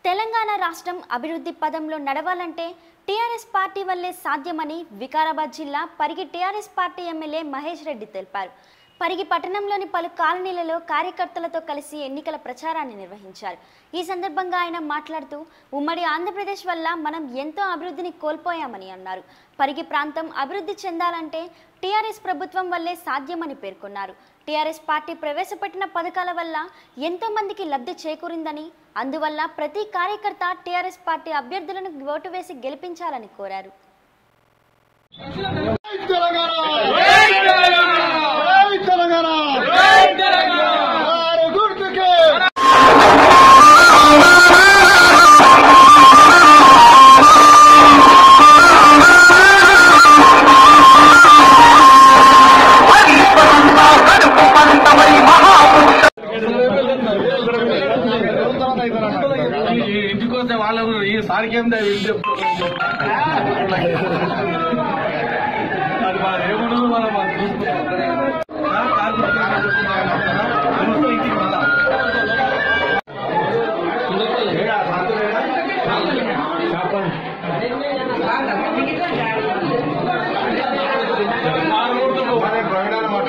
తెలంగాణ రాష్ట్రం అభివృద్ధి పదంలో నడవాలంటే టీఆర్ఎస్ పార్టీ వల్లే సాధ్యమని వికారాబాద్ జిల్లా Parigi TRS party MLA Mahesh Reddy తెలిపారు పరిగి పట్టణంలోని పలు కాలనీలలో కార్యకర్తలతో కలిసి ఎన్నికల ప్రచారాన్ని నిర్వహించారు ఈ సందర్భంగా ఆయన మాట్లాడుతూ ఉమ్మడి ఆంధ్రప్రదేశ్ వల్ల మనం ఎంతో అభివృద్ధిని కోల్పోయామని అన్నారు పరిగి ప్రాంతం అభివృద్ధి చెందాలంటే టీఆర్ఎస్ ప్రభుత్వం వల్లే సాధ్యమని పేర్కొన్నారు టీఆర్ఎస్ పార్టీ ప్రవేశపెట్టిన పథకాల వల్ల ఎంతో మందికి లబ్ధి చేకూరిందని అందువల్ల ప్రతి కార్యకర్త టీఆర్ఎస్ పార్టీ అభ్యర్థులను ఓటు వేసి గెలిపించాలని కోరారు జై తెలంగాణ జై తెలంగాణ వారి గుర్తుకే ఈ ఇంటికి వస్తే వాళ్ళు ఈ సారికి ఏం అది మన దేవుడు మనం అది చూసుకుంటాం. ఆ, కాదు, అది వస్తే ఇంటికి మళ్ళా. ఏడా, సాతులేడా? మన ప్రకటన మాట.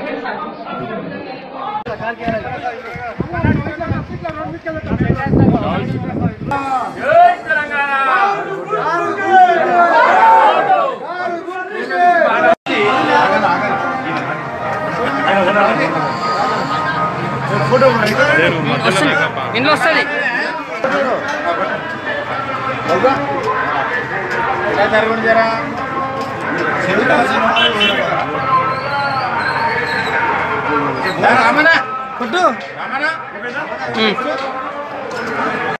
ఇంట్లో వస్తుంది రామనా ఉమ్.